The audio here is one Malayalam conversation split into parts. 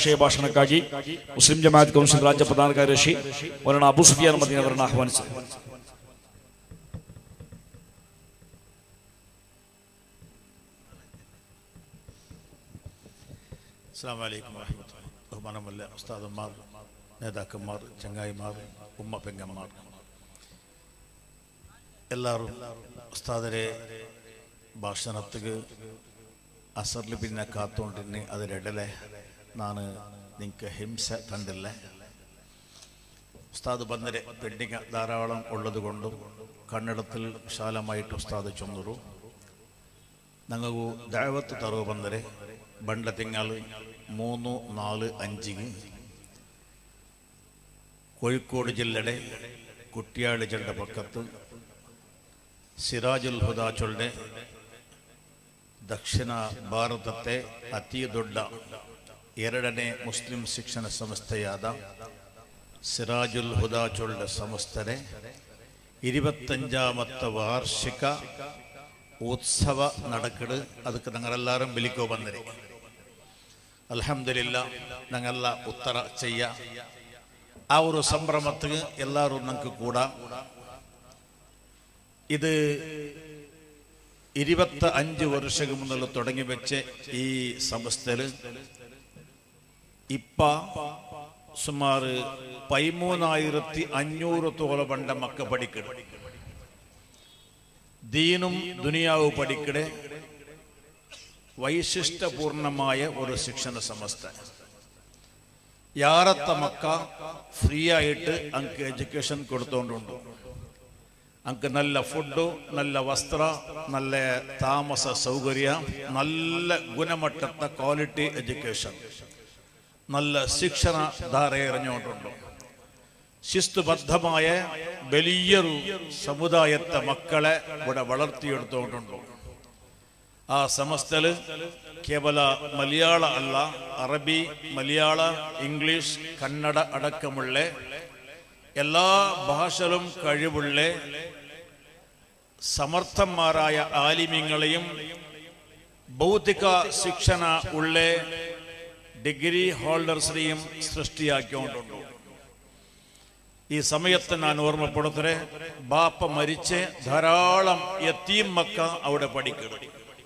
ಶುಭಾಶಯ ಭಾಷಣಕ್ಕಾಗಿ ಮುಸ್ಲಿಂ ಜಮಾಯತ್ ಕೌನ್ಸಿಲ್ ರಾಜ್ಯ ಪ್ರಧಾನ ಕಾರ್ಯದರ್ಶಿ ಮೌಲಾನ ಅಬು ಸುಫಿಯಾನ್ ಮದೀನ್ ಅವರನ್ನು ಆಹ್ವಾನಿಸಿದರು അസ്സാം വലൈക്കും വാഹമത്തുള്ള ബഹുമാനമല്ല ഉസ്താദന്മാർ നേതാക്കന്മാർ ചങ്ങായിമാർ ഉമ്മ പെങ്ങന്മാർ എല്ലാവരും ഉസ്താദരെ ಭಾಷಣತ್ತಿಗೆ ಅಸರ್ಲಿ ಪಿನ್ನ ಕಾತೊಂಡಿನಿ ಅದರೆಡಲೆ ನಾನು ನಿಂಗೆ ಹಿಂಸೆ ತಂದಿಲ್ಲ ഉസ്താദ് ಬಂದರೆ പെൻഡിങ് ധാരാളം ഉള്ളതുകൊണ്ടും കന്നഡത്തിൽ വിശാലമായിട്ട് ഉസ്താദ് ചൊന്നರು ഞങ്ങൾക്ക് ദൈവത്ത് തറവ് ಬಂದರೆ ಬಂಡ ತಿಂಗಳು മൂന്ന് നാല് അഞ്ചിന് കോഴിക്കോട് ജില്ലയുടെ കുട്ടിയാട് ജില്ല പക്കത്ത് ಸಿರಾಜುಲ್ ಹುದಾಚೊಳ್ಳೆ ದಕ್ಷಿಣ ಭಾರತത്തെ ಅತಿ ದೊಡ್ಡ ಎರಡನೇ ಮುಸ್ಲಿಂ ಶಿಕ್ಷಣ ಸಂಸ್ಥೆಯಾದ ಸಿರಾಜುಲ್ ಹುದಾಚೊಳ್ಳೆ ಸಂಸ್ಥೆ ഇരുപത്തഞ്ചാമത്തെ വാർഷിക ഉത്സവ നടക്കട് ಅದಕ್ಕೆ ഞങ്ങളെല്ലാവരും വിളിക്കോ ಬಂದರೆ ಅಲ್ಹಮ್ದುಲಿಲ್ಲ ഞങ്ങളെಲ್ಲ ಉತ್ತರ ചെയ്യ ആ ഒരു സംരംഭത്തിന് എല്ലാവരും ഞങ്ങൾക്ക് കൂടാ ഇത് ഇരുപത്തി അഞ്ച് വർഷം മുതൽ തുടങ്ങി വെച്ച് ഈ സംസ്ഥയിൽ ഇപ്പ സുമാറ് പതിമൂന്നായിരത്തി അഞ്ഞൂറ് പണ്ട മക്ക പഠിക്കണം ദീനും ദുനിയാവ് പഠിക്കടെ വൈശിഷ്ടപൂർണമായ ഒരു ശിക്ഷണ സംസ്ഥ യാറത്ത മക്ക ഫ്രീ ആയിട്ട് അങ്ക് എഡ്യൂക്കേഷൻ കൊടുത്തോണ്ടുണ്ട് അങ്ക് നല്ല ഫുഡ് നല്ല വസ്ത്ര നല്ല താമസ സൗകര്യ നല്ല ഗുണമട്ടത്തെ ക്വാളിറ്റി എഡ്യൂക്കേഷൻ നല്ല ശിക്ഷണ ധാര എറിഞ്ഞുകൊണ്ടുണ്ട് ശിസ്തുബദ്ധമായ വലിയൊരു സമുദായത്തെ മക്കളെ ഇവിടെ വളർത്തിയെടുത്തുകൊണ്ടുണ്ട് ആ സമസ്തല് കേവല മലയാള അല്ല അറബി മലയാള ഇംഗ്ലീഷ് കന്നഡ അടക്കമുള്ള എല്ലാ ഭാഷകളും കഴിവുള്ള സമർത്ഥന്മാരായ ആലിമ്യങ്ങളെയും ഭൗതിക ശിക്ഷണ ഉള്ള ഡിഗ്രി ഹോൾഡേഴ്സിനെയും സൃഷ്ടിയാക്കിക്കൊണ്ടുണ്ട് ഈ സമയത്ത് ഞാൻ ഓർമ്മപ്പെടുത്തരെ ബാപ്പ മരിച്ച് ധാരാളം യത്തീം മക്ക അവിടെ പഠിക്കണം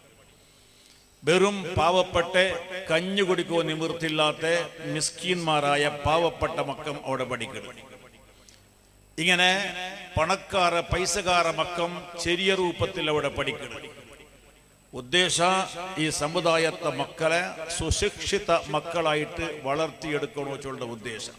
വെറും പാവപ്പെട്ട കഞ്ഞു കുടിക്കോ നിവൃത്തില്ലാത്ത മിസ്കീന്മാരായ പാവപ്പെട്ട മക്കം അവിടെ പഠിക്കണം ഇങ്ങനെ പണക്കാര പൈസകാര മക്കം ചെറിയ രൂപത്തിൽ അവിടെ പഠിക്കണം ഉദ്ദേശ ഈ സമുദായത്തെ മക്കളെ സുശിക്ഷിത മക്കളായിട്ട് വളർത്തിയെടുക്കണോ വെച്ചുള്ള ഉദ്ദേശം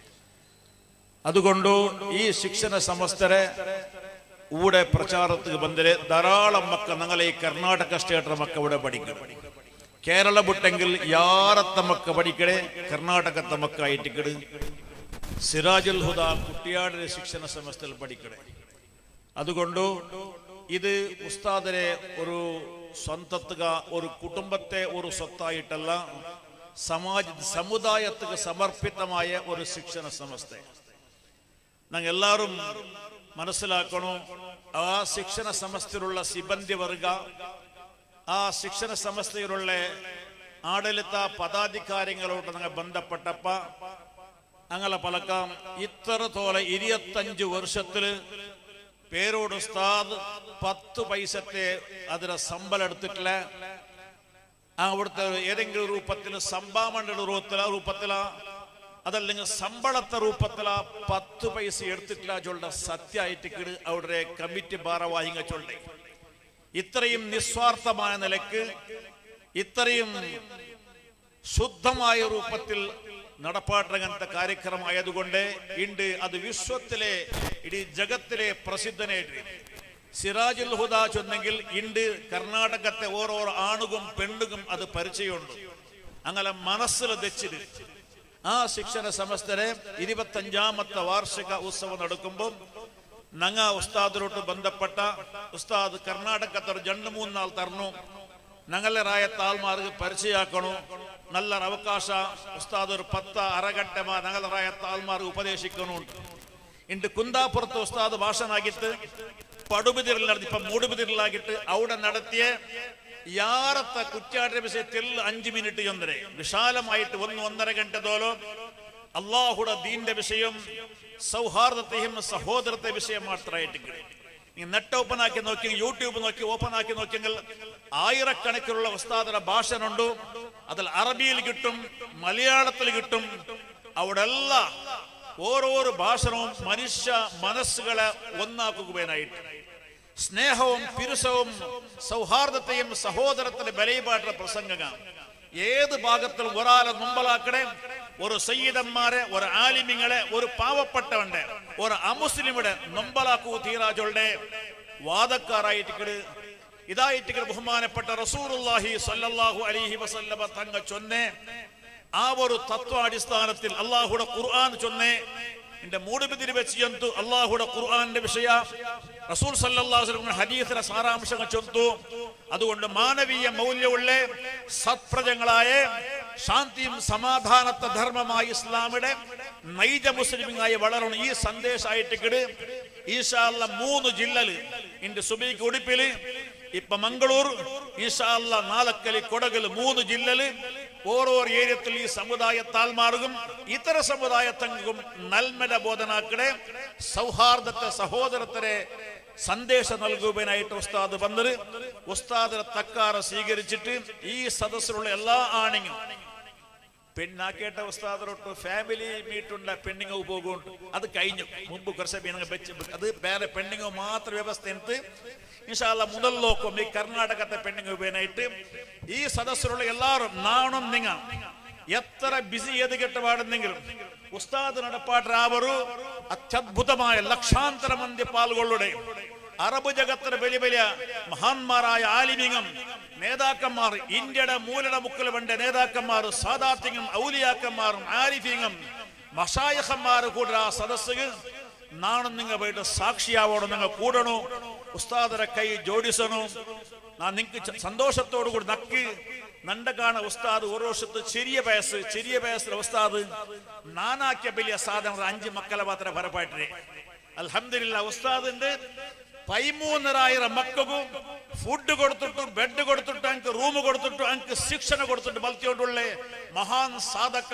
അതുകൊണ്ട് ഈ ಶಿಕ್ಷಣ ಸಂಸ್ಥೆ ಊಡೆ ಪ್ರಚಾರಕ್ಕೆ ಬಂದರೆ ಧಾರಾളം ಮಕ್ಕ ഞങ്ങളെ ഈ കർണാടക സ്റ്റേറ്റ് മക്ക ഇവിടെ പഠിക്കും കേരള വിട്ടെങ്കിൽ യാറത്ത മക്ക പഠിക്കടെ കർണാടകത്തെ മക്ക ആയിട്ടിക്കട് സിറാജുൽ ഹുദ കുട്ടിയാടിന്റെ ശിക്ഷണ സംസ്ഥയിൽ പഠിക്കടെ അതുകൊണ്ട് ഇത് ഉസ്താദിനെ ഒരു സ്വന്തത്തുക ഒരു കുടുംബത്തെ ഒരു സ്വത്തായിട്ടല്ല സമാജ സമുദായത്തിന് സമർപ്പിതമായ ഒരു ശിക്ഷണ സംസ്ഥ ഞങ്ങൾ എല്ലാവരും മനസ്സിലാക്കണോ ആ ശിക്ഷണ സമസ്തയിലുള്ള സിബന്തി വർഗ ആ ಶಿಕ್ಷಣ ಸಂಸ್ಥೆയിലുള്ള ആಡಳಿತ പദാധികാരികളോട് ഞങ്ങൾ ബന്ധപ്പെട്ടപ്പ ഞങ്ങളെ പലക്കാം ഇത്രത്തോളം ഇരുപത്തഞ്ച് വർഷത്തില് പേരോട് ഉസ്താദ് പത്ത് പൈസത്തെ അതിന് ശമ്പളം എടുത്തിട്ടില്ല അവിടുത്തെ ഏതെങ്കിലും രൂപത്തിൽ സംഭാവനയുടെ രൂപത്തില രൂപത്തില അതല്ലെങ്കിൽ ശമ്പളത്തെ രൂപത്തില പത്ത് പൈസ എടുത്തിട്ടില്ല ചൊല്ല സത്യമായിട്ട് അവിടെ കമ്മിറ്റി ഭാരവാഹികൾ ചൊല്ലേ ഇത്രയും നിസ്വാർത്ഥമായ നിലക്ക് ഇത്രയും ശുദ്ധമായ രൂപത്തിൽ നടപ്പാട്ടങ്ങനത്തെ കാര്യക്രമമായതുകൊണ്ട് ഇണ്ട് അത് വിശ്വത്തിലെ ഇടീ ജഗത്തിലെ പ്രസിദ്ധനായിട്ട് സിറാജുൽ ഹുദ ചൊന്നെങ്കിൽ ഇണ്ട് കർണാടകത്തെ ഓരോ ആണുകും പെണ്ണുകും അത് പരിചയമുണ്ട് അങ്ങനെ മനസ്സിൽ തെച്ചിട്ട് ആ ശിക്ഷണ സമസ്തരെ ഇരുപത്തഞ്ചാമത്തെ വാർഷിക ഉത്സവം നടക്കുമ്പോൾ ഞങ്ങ ഉസ്താദിലോട്ട് ബന്ധപ്പെട്ട ഉസ്താദ് കർണാടകത്തിൽ രണ്ട് മൂന്ന് നാൾ തരണു ഞങ്ങളെ റായത്ത് ആൾമാർക്ക് പരിചയാക്കണു നല്ല അവകാശ ഉസ്താദ് ഒരു പത്ത് അരഗട്ടമ ഞങ്ങളെ റായത്ത് ആൾമാർക്ക് ഉപദേശിക്കണുണ്ട് ഇണ്ട് കുന്താപ്പുറത്ത് ഉസ്താദ് ഭാഷനാക്കിയിട്ട് പടുബിതിരിൽ നടത്തി ഇപ്പൊ മൂടുബിതിരിലാക്കിയിട്ട് അവിടെ നടത്തിയ ಯಾರತ್ತ ಕುಚ್ಚಾಡ್ರ ವಿಷಯത്തിൽ അഞ്ച് മിനിറ്റ് ചൊന്നരെ വിശാലമായിട്ട് ഒന്ന് ഒന്നര ഗಂಟೆ തോലോ അള്ളാഹുടെ ദീന്റെ വിഷയം സൗഹാർദ്ദത്തെയും സഹോദരത്തെ വിഷയം മാത്രമായിട്ട് നീ നെറ്റ് ഓപ്പൺ ആക്കി നോക്കി യൂട്യൂബ് നോക്കി ഓപ്പൺ ആക്കി നോക്കിയെങ്കിൽ ആയിരക്കണക്കിനുള്ള ഉസ്താദര ഭാഷനുണ്ട് അതിൽ അറബിയിൽ കിട്ടും മലയാളത്തിൽ കിട്ടും അവിടെ എല്ലാം ഓരോരോ ഭാഷണവും മനുഷ്യ മനസ്സുകളെ ഒന്നാക്കുകയായിട്ട് സ്നേഹവും പിരുസവും സൗഹാർദ്ദത്തെയും സഹോദരത്തിന്റെ ബലയിപ്പാട്ടുള്ള പ്രസംഗങ്ങൾ ഏത് ഭാഗത്തിൽ ഒരാളെ മുമ്പലാക്കടെ ഒരു സയ്യിദന്മാരെ ഒരു ആലിമിങ്ങളെ ഒരു പാവപ്പെട്ടവന്റെ ഒരു അമുസ്ലിമിടെ നൊമ്പലാക്കൂ തീരാജുകളുടെ വാദക്കാരായിട്ട് ഇതായിട്ട് ബഹുമാനപ്പെട്ട റസൂറുല്ലാഹി സല്ലല്ലാഹു അലൈഹി വസല്ലമ തങ്ങ ചൊന്നെ ആ ഒരു തത്വാടിസ്ഥാനത്തിൽ അള്ളാഹുടെ ഖുർആൻ ചൊന്നേ എന്റെ മൂടുബിതിരി വെച്ച് ചെന്തു അള്ളാഹുടെ ഖുർആന്റെ വിഷയ റസൂൽ സല്ലാഹു ഹദീസിലെ സാരാംശങ്ങൾ ചൊന്തു അതുകൊണ്ട് മാനവീയ മൂല്യമുള്ള സത്പ്രജങ്ങളായ ശാന്തിയും സമാധാനത്തെ ധർമ്മമായ ഇസ്ലാമിയുടെ നൈജ മുസ്ലിമിങ്ങായി വളരണം ഈ സന്ദേശമായിട്ട് കിട് ഈശാല്ല മൂന്ന് ജില്ലല് ഇന്റെ സുബിക്ക് ഉടുപ്പില് ഇപ്പൊ മംഗളൂർ ഈശാല്ല നാലക്കലി കൊടകല് മൂന്ന് ജില്ലല് ഓരോ ഏരിയത്തിൽ ഈ സമുദായത്താൽ മാറും ഇതര സമുദായത്തങ്കും നന്മന ബോധനാക്കടെ സൗഹാർദ്ദത്തെ സഹോദരത്തിനെ സന്ദേശം നൽകുവാനായിട്ട് ഉസ്താദ് വന്നത് ഉസ്താദിനെ തക്കാറ സ്വീകരിച്ചിട്ട് ഈ സദസ്സിലുള്ള എല്ലാ ആണിങ്ങും പെണ്ണാക്കേട്ട ഉസ്താദറൊട്ട് ഫാമിലി മീറ്റുണ്ട പെണ്ണിങ്ങ് പോകുന്നുണ്ട് അത് കഴിഞ്ഞു മുമ്പ് കുറച്ച് പെണ്ണുങ്ങൾ വെച്ച് അത് വേറെ പെണ്ണിങ്ങ് മാത്രം വ്യവസ്ഥ എന്ത് ഇൻഷാല്ല മുതലോക്കും ഈ കർണാടകത്തെ പെണ്ണിങ്ങ് ഉപയോഗിനായിട്ട് ഈ സദസ്സിലുള്ള എല്ലാവരും നാണം നിങ്ങ എത്ര ബിസി ഏത് കെട്ടുപാടുന്നെങ്കിലും ഉസ്താദ് നടപ്പാട്ടരാവരു അത്യദ്ഭുതമായ ലക്ഷാന്തര മന്തി പാലുകളുടെ അറബ് ജഗത്തിന് വലിയ വലിയ മഹാന്മാരായ ആലിമിങ്ങും നേതാക്കന്മാർ ഇന്ത്യയുടെ മൂലയുടെ മുക്കിൽ വേണ്ട നേതാക്കന്മാർ സാദാത്യങ്ങും ഔലിയാക്കന്മാരും ആരിഫിങ്ങും മഷായഹന്മാർ കൂടെ ആ സദസ്സുകൾ നാണം നിങ്ങൾ പോയിട്ട് സാക്ഷിയാവണം നിങ്ങൾ കൂടണോ ഉസ്താദരെ കൈ ജോഡിസണോ നാ നിങ്ങൾക്ക് സന്തോഷത്തോടു കൂടി നക്ക് നണ്ടകാണ ഉസ്താദ് ഒരു വർഷത്ത് ചെറിയ വയസ്സ് ചെറിയ വയസ്സിലെ ഉസ്താദ് നാനാക്കിയ വലിയ സാധനം അഞ്ച് മക്കളെ മാത്രമേ പരപ്പായിട്ടേ അൽഹംദുലില്ലാ ഉസ്താദിന്റെ പതിമൂന്നരായിരം മക്കൾക്കും ഫുഡ് കൊടുത്തിട്ടു ബെഡ് കൊടുത്തിട്ടു എനിക്ക് റൂം കൊടുത്തിട്ടു എനിക്ക് ശിക്ഷണ കൊടുത്തിട്ട് ബൽത്തിയോണ്ടുള്ള മഹാൻ സാധക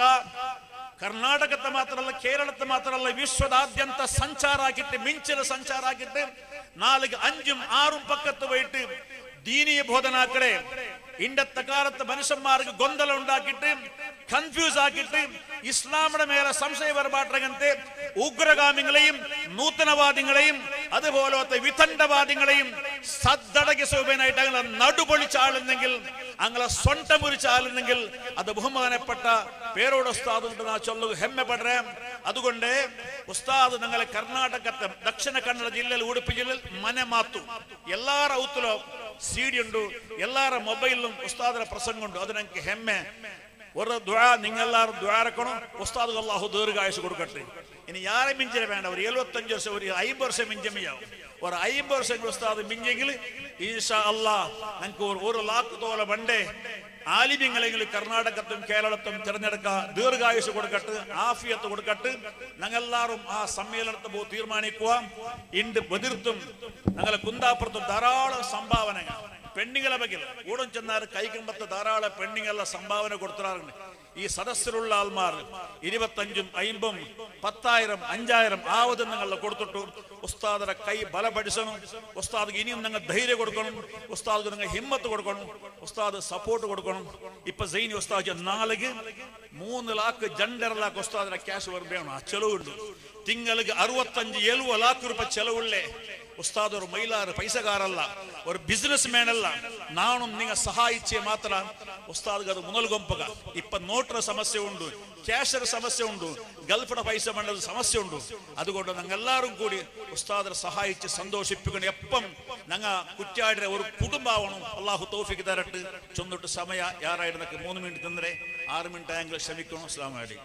ಕರ್ನಾಟಕದ ಮಾತ್ರ ಅಲ್ಲ ಕೇರಳದ ಮಾತ್ರ ಅಲ್ಲ ವಿಶ್ವದಾದ್ಯಂತ ಸಂಚಾರ ಆಗಿಟ್ಟು ಮಿಂಚಿನ ಸಂಚಾರ ಆಗಿಟ್ಟು നാല് അഞ്ചും ആറും പക്കത്ത് പോയിട്ട് ദീനീയ ബോധനാക്കളെ ഇണ്ടത്തെ കാലത്ത് മനുഷ്യന്മാർക്ക് ഗൊന്തല ഉണ്ടാക്കിയിട്ട് കൺഫ്യൂസ് ആക്കിയിട്ട് ഇസ്ലാമിയുടെ മേലെ സംശയ പരമാട്ടങ്ങനത്തെ ഉഗ്രഗാമികളെയും നൂതനവാദികളെയും അതുപോലത്തെ വിതണ്ടവാദികളെയും സദ്ദടക സൗഭ്യനായിട്ട് അങ്ങനെ നടുപൊളിച്ചാളുന്നെങ്കിൽ അങ്ങനെ സ്വന്തം മുരിച്ചാളുന്നെങ്കിൽ അത് ബഹുമാനപ്പെട്ട പേരോട് ഉസ്താദ് ഉണ്ട് നാ ചൊല്ലു ഹെമ്മപ്പെടുറേ അതുകൊണ്ട് ഉസ്താദ് ഞങ്ങളെ കർണാടകത്തെ ദക്ഷിണ കന്നഡ ജില്ലയിൽ ഉಡುപ്പി ജില്ലയിൽ മನೆ ಮಾತು ಎಲ್ಲಾರ ಔತಲೋ ಸಿಡಿ ಉಂಟು ಎಲ್ಲಾರ ಮೊಬೈലും ഉസ്താദിന്റെ പ്രസംഗം ഉണ്ട് അത് ഞങ്ങൾക്ക് ഹെമ്മെ ഒരു ദ്വാ നിങ്ങളെല്ലാവരും ദ്വാരക്കണം ഉസ്താദ് അള്ളാഹു ദീർഘായുസ് കൊടുക്കട്ടെ ഇനി യാരെ മിഞ്ചിനെ വേണ്ട ഒരു എഴുപത്തഞ്ച് വർഷം ഒരു അയ്പത് വർഷം മിഞ്ചമിയാവും ഒരു അയ്പത് വർഷം ഉസ്താദ് മിഞ്ചെങ്കിൽ ഈശാ അല്ലാ ഞങ്ങൾക്ക് ഒരു ഒരു ലാക്ക് തോല വണ്ടേ ആലിമ്യങ്ങളെങ്കിലും കർണാടകത്തും കേരളത്തും തിരഞ്ഞെടുക്കുക ദീർഘായുസ് കൊടുക്കട്ട് ആഫിയത്ത് കൊടുക്കട്ട് ഞങ്ങളെല്ലാവരും ആ സമ്മേളനത്തെ പോ തീരുമാനിക്കുക ഇണ്ട് ബദിർത്തും ഞങ്ങളെ കുന്താപ്പുറത്തും ധാരാളം സംഭാവനകൾ പെണ്ണുങ്ങളെ ബഗിൽ കൂടം ചെന്നാൽ കൈകുമ്പത്ത് ധാരാളം പെണ്ണുങ്ങളെ സംഭാവന കൊടുത്തിറാറുണ്ട് ഈ സദസ്സിലുള്ള ആൾമാർ ഇരുപത്തഞ്ചും അയിമ്പും പത്തായിരം അഞ്ചായിരം ആവത് നിങ്ങളെ കൊടുത്തിട്ടു ഉസ്താദിന്റെ കൈ ബലപടിച്ചണം ഉസ്താദ് ഇനിയും നിങ്ങൾ ധൈര്യം കൊടുക്കണം ഉസ്താദ് നിങ്ങൾ ഹിമ്മത്ത് കൊടുക്കണം ഉസ്താദ് സപ്പോർട്ട് കൊടുക്കണം ഇപ്പൊ സൈനി ഉസ്താദ് നാളുക്ക് മൂന്ന് ലാക്ക് ജണ്ടര ലാക്ക് ഉസ്താദിന്റെ ക്യാഷ് വരുമ്പോഴാണ് ആ ചെലവുണ്ട് തിങ്ങൾക്ക് അറുപത്തഞ്ച് എഴുപത് ലാക്ക് രൂപ ചെലവുള്ളേ ഉസ്താദ് ഒരു മൈലാറ് പൈസക്കാരല്ല ഒരു ബിസിനസ് മാൻ അല്ല നാണും നിങ്ങൾ സഹായിച്ചേ മാത്ര ഉസ്താദ് അത് മുതൽകൊമ്പക ഇപ്പൊ നോട്ടിന് സമസ്യ ഉണ്ട് ക്യാഷർ സമസ്യ ഉണ്ട് ഗൾഫിയുടെ പൈസ വേണ്ടത് സമസ്യ ഉണ്ട് അതുകൊണ്ട് ഞങ്ങൾ എല്ലാവരും കൂടി ഉസ്താദിനെ സഹായിച്ച് സന്തോഷിപ്പിക്കണം എപ്പം ഞങ്ങ കുറ്റാടിയുടെ ഒരു കുടുംബാവണം അള്ളാഹു തോഫിക്ക് തരട്ട് ചൊന്നിട്ട് സമയ ಯಾರಾയിരുന്നಕ್ಕೆ മൂന്ന് മിനിറ്റ് തന്നരെ ആറ് മിനിറ്റ് ആയെങ്കിൽ ക്ഷമിക്കണം അസ്ലാം വലൈക്കും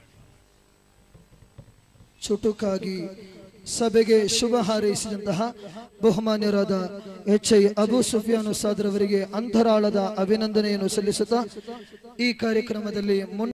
ಚುಟುಕಾಗಿ ಸಭೆಗೆ ಶುಭ ಹಾರೈಸಿದಂತಹ ಬಹುಮಾನ್ಯರಾದ ಎಚ್ ಐ ಅಬು ಸುಫಿಯಾನು ಸಾದ್ರವರಿಗೆ ಅಂತರಾಳದ ಅಭಿನಂದನೆಯನ್ನು ಸಲ್ಲಿಸುತ್ತಾ ಈ ಕಾರ್ಯಕ್ರಮದಲ್ಲಿ ಮುನ್